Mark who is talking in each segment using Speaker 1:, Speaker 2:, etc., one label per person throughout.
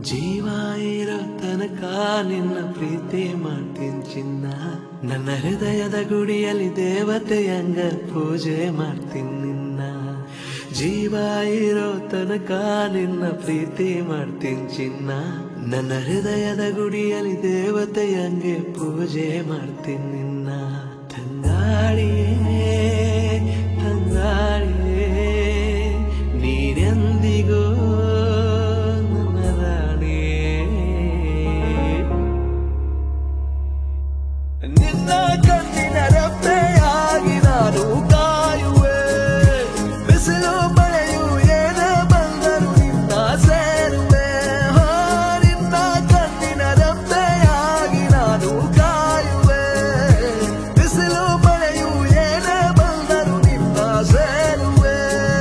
Speaker 1: ಜೀವ ಇರೋ ತನಕ ನಿನ್ನ ಪ್ರೀತಿ ಮಾಡ್ತೀನಿ ಚಿನ್ನ ನನ್ನ ಹೃದಯದ ಗುಡಿಯಲ್ಲಿ ದೇವತೆಯಂಗ ಪೂಜೆ ಮಾಡ್ತೀನಿ ನಿನ್ನ ಜೀವ ಇರೋ ತನಕ ನಿನ್ನ ಪ್ರೀತಿ ಮಾಡ್ತೀನಿ ಚಿನ್ನ ನನ್ನ ಹೃದಯದ ಗುಡಿಯಲ್ಲಿ ದೇವತೆಯಂಗೆ ಪೂಜೆ ಮಾಡ್ತೀನಿ ನಿನ್ನ ತಂಗಾಳಿಯೇ ತಂಗಾಳಿಯೇ ನೀನೆಂದಿಗೂ ನನ್ನ ರಾಣಿಯೇ ನಿನ್ನ ಕಣ್ಣಿನ ರೆಪ್ಪೆಯಾಗಿ ನಾನು ಕಾಯುವೆ ಬಿಸಿಲು ಮಳೆಯು ಏನೇ ಬಂದರು ನಿನ್ನ ಸೇರುವೆ ಹೋ, ನಿನ್ನ ಕಣ್ಣಿನ ರೆಪ್ಪೆಯಾಗಿ ನಾನು ಕಾಯುವೆ ಬಿಸಿಲು ಮಳೆಯು ಏನೇ ಬಂದರು ನಿನ್ನ ಸೇರುವೆ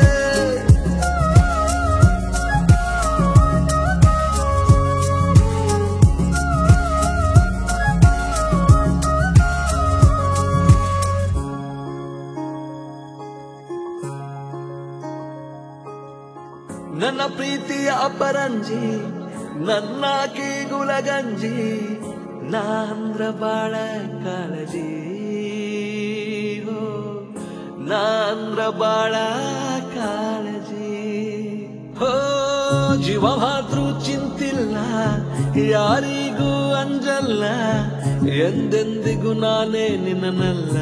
Speaker 1: ನನ್ನ ಪ್ರೀತಿಯ ಅಪರಂಜಿ ನನ್ನ ಕೀಗುಲ ಗಂಜಿ ನಾಂದ್ರ ಬಾಳ ಕಾಳಜಿ ಹೋ, ನಾಂದ್ರ ಬಾಳ ಕಾಳಜಿ ಹೋ ಜೀವ ಮಾತ್ರ ಚಿಂತಿಲ್ಲ ಯಾರಿಗೂ ಅಂಜಲ್ಲ ಎಂದೆಂದಿಗೂ ನಾನೇ ನಿನ್ನನಲ್ಲ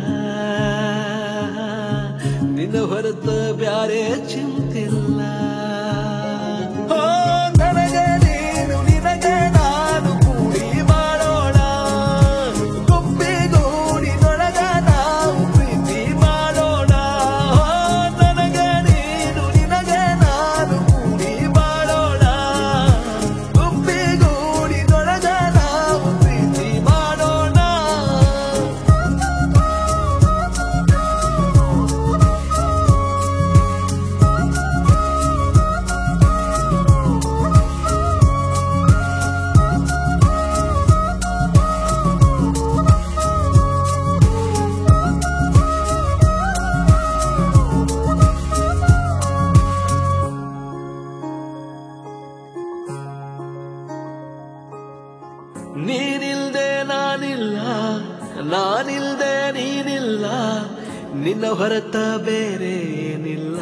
Speaker 1: ನಿನ್ನ ಹೊರತ ಬ್ಯಾರೆ ಚಿಂತಿಲ್ಲ ಓ, ನನಗೆ ನೀನು ನಿನಗೆ ನಾನು ಕೂಡಿ ಮಾಡೋಣ ಗುಂಪಿಗೂಡಿನೊಳಗ ನಾವು ಪ್ರೀತಿ ಮಾಡೋಣ ಓ, ನನಗೆ ನೀನು ನಿನಗೆ ನಾನು ಕೂಡಿ ಮಾಡೋಣ ಗುಂಪಿಗೂಡಿನೊಳಗ ನಾವು ಪ್ರೀತಿ ಮಾಡೋಣ ನೀನಿಲ್ದೆ ನಾನಿಲ್ಲ ನಾನಿಲ್ದೆ ನೀನಿಲ್ಲ ನಿನ್ನ ಹೊರತ ಬೇರೆ ಏನಿಲ್ಲ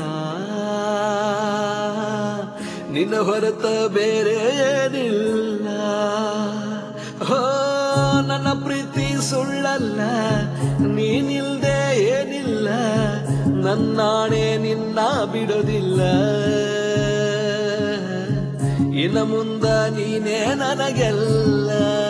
Speaker 1: ನಿನ್ನ ಹೊರತ ಬೇರೆ ಏನಿಲ್ಲ ಹೋ ನನ್ನ ಪ್ರೀತಿ ಸುಳ್ಳಲ್ಲ ನೀನಿಲ್ದೆ ಏನಿಲ್ಲ ನನ್ನಾಣೆ ನಿನ್ನ ಬಿಡೋದಿಲ್ಲ ಇನ್ನು ಮುಂದ ನೀನೇ ನನಗೆಲ್ಲ